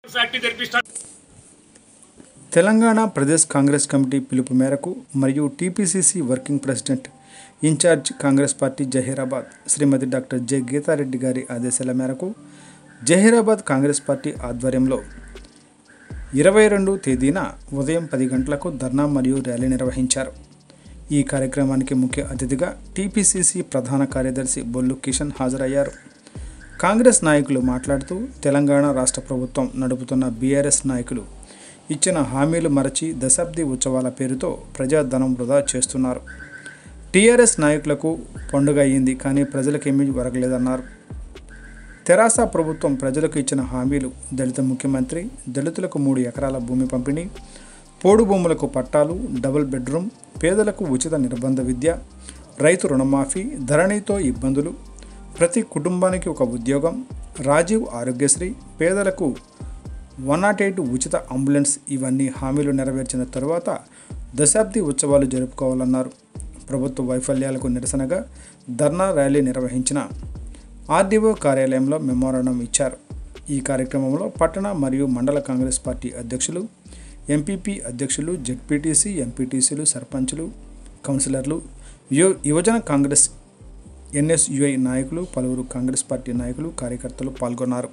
factory తెరిపిస్తాను Telangana Pradesh Congress committee పిలుపు మేరకు మరియు TPCC working president incharge Congress party Zaheerabad Shrimati doctor J Geetha Reddy గారి ఆదేశాల మేరకు జహీరాబాద్ కాంగ్రెస్ పార్టీ ఆధ్వర్యంలో ఇరవై రెండు తేదీన ఉదయం పది గంటలకు ధర్నా మరియు ర్యాలీ నిర్వహించారు ఈ కార్యక్రమానికి ముఖ్య అతిథిగా టీపీసీసీ ప్రధాన కార్యదర్శి బొల్లు కిషన్ హాజరయ్యారు కాంగ్రెస్ నాయకులు మాట్లాడుతూ తెలంగాణ రాష్ట్ర ప్రభుత్వం నడుపుతున్న బీఆర్ఎస్ నాయకులు ఇచ్చిన హామీలు మరచి దశాబ్ది ఉత్సవాల పేరుతో ప్రజాధనం వృధా చేస్తున్నారు టీఆర్ఎస్ నాయకులకు పండుగ అయ్యింది కానీ ప్రజలకేమీ వరగలేదన్నారు తెరాస ప్రభుత్వం ప్రజలకు ఇచ్చిన హామీలు దళిత ముఖ్యమంత్రి దళితులకు మూడు ఎకరాల భూమి పంపిణీ పోడు భూములకు పట్టాలు డబుల్ బెడ్రూమ్ పేదలకు ఉచిత నిర్బంధ విద్య రైతు రుణమాఫీ ధరణితో ఇబ్బందులు ప్రతి కుటుంబానికి ఒక ఉద్యోగం రాజీవ్ ఆరోగ్యశ్రీ పేదలకు వన్ నాట్ ఎయిట్ ఉచిత అంబులెన్స్ ఇవన్నీ హామీలు నెరవేర్చిన తరువాత దశాబ్ది ఉత్సవాలు జరుపుకోవాలన్నారు ప్రభుత్వ వైఫల్యాలకు నిరసనగా ధర్నా ర్యాలీ నిర్వహించిన ఆర్డీఓ కార్యాలయంలో మెమోరాండం ఇచ్చారు ఈ కార్యక్రమంలో పట్టణ మరియు మండల కాంగ్రెస్ పార్టీ అధ్యక్షులు ఎంపీపీ అధ్యక్షులు జెడ్పీటీసీ ఎంపీటీసీలు సర్పంచులు కౌన్సిలర్లు యు యువజన కాంగ్రెస్ ఎన్ఎస్యుఐ నాయకులు పలువురు కాంగ్రెస్ పార్టీ నాయకులు కార్యకర్తలు పాల్గొన్నారు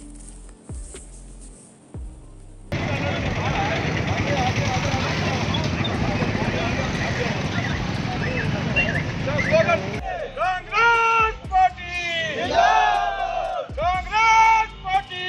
Congress party Congress party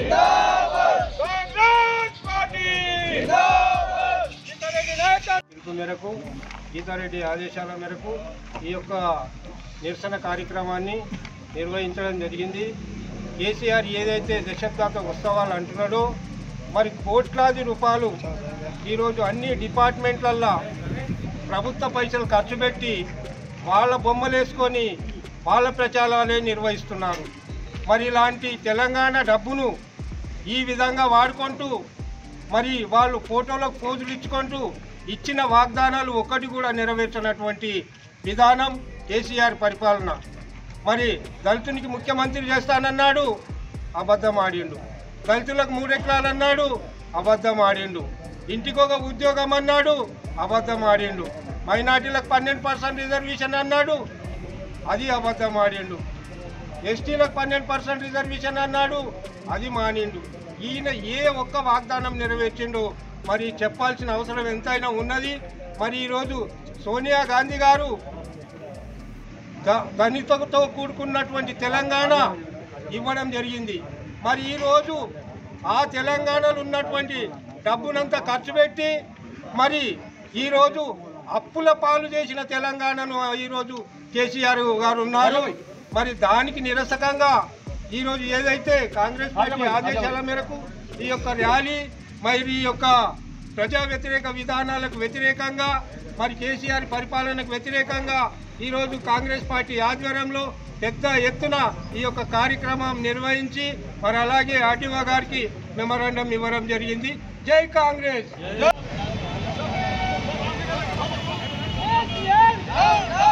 Congress party Geetha Reddy నాయకత్వం పిలుపు మేరకు గీతారెడ్డి ఆదేశాల మేరకు ఈ యొక్క నిరసన కార్యక్రమాన్ని నిర్వహించడం జరిగింది కేసీఆర్ ఏదైతే దశాబ్దాత ఉత్సవాలు అంటున్నాడో మరి కోట్లాది రూపాయలు ఈరోజు అన్ని డిపార్ట్మెంట్లల్లో ప్రభుత్వ పైసలు ఖర్చు పెట్టి వాళ్ళ బొమ్మలు వేసుకొని వాళ్ళ ప్రచారాలే నిర్వహిస్తున్నారు మరి ఇలాంటి తెలంగాణ డబ్బును ఈ విధంగా వాడుకుంటూ మరి వాళ్ళు ఫోటోలకు పోజులు ఇచ్చుకుంటూ ఇచ్చిన వాగ్దానాలు ఒక్కటి కూడా నెరవేర్చినటువంటి విధానం కేసీఆర్ పరిపాలన మరి దళితునికి ముఖ్యమంత్రి చేస్తానన్నాడు అబద్ధం ఆడిండు దళితులకు మూడు ఎకరాలు అన్నాడు అబద్ధం ఆడిండు ఇంటికి ఒక ఉద్యోగం అన్నాడు అబద్ధం ఆడిండు మైనార్టీలకు పన్నెండు పర్సెంట్ రిజర్వేషన్ అన్నాడు అది అబద్ధం ఆడిండు ఎస్టీలకు పన్నెండు పర్సెంట్ రిజర్వేషన్ అన్నాడు అది మానిండు ఈయన ఏ ఒక్క వాగ్దానం నెరవేర్చిండో మరి చెప్పాల్సిన అవసరం ఎంతైనా ఉన్నది మరి ఈరోజు సోనియా గాంధీ గారు ద- ధనికతో కూడుకున్నటువంటి తెలంగాణ ఇవ్వడం జరిగింది మరి ఈరోజు ఆ తెలంగాణలో ఉన్నటువంటి డబ్బునంతా ఖర్చు పెట్టి మరి ఈరోజు అప్పుల పాలు చేసిన తెలంగాణను ఈరోజు కేసీఆర్ గారు ఉన్నారు మరి దానికి నిరసకంగా ఈరోజు ఏదైతే కాంగ్రెస్ పార్టీ ఆదేశాల మేరకు ఈ యొక్క ర్యాలీ మరి ఈ యొక్క ప్రజా వ్యతిరేక విధానాలకు వ్యతిరేకంగా మరి కేసీఆర్ పరిపాలనకు వ్యతిరేకంగా ఈరోజు కాంగ్రెస్ పార్టీ ఆధ్వర్యంలో పెద్ద ఎత్తున ఈ యొక్క కార్యక్రమం నిర్వహించి మరి అలాగే ఆర్టీఓ గారికి మెమరాండం ఇవ్వడం జరిగింది జై కాంగ్రెస్ జై-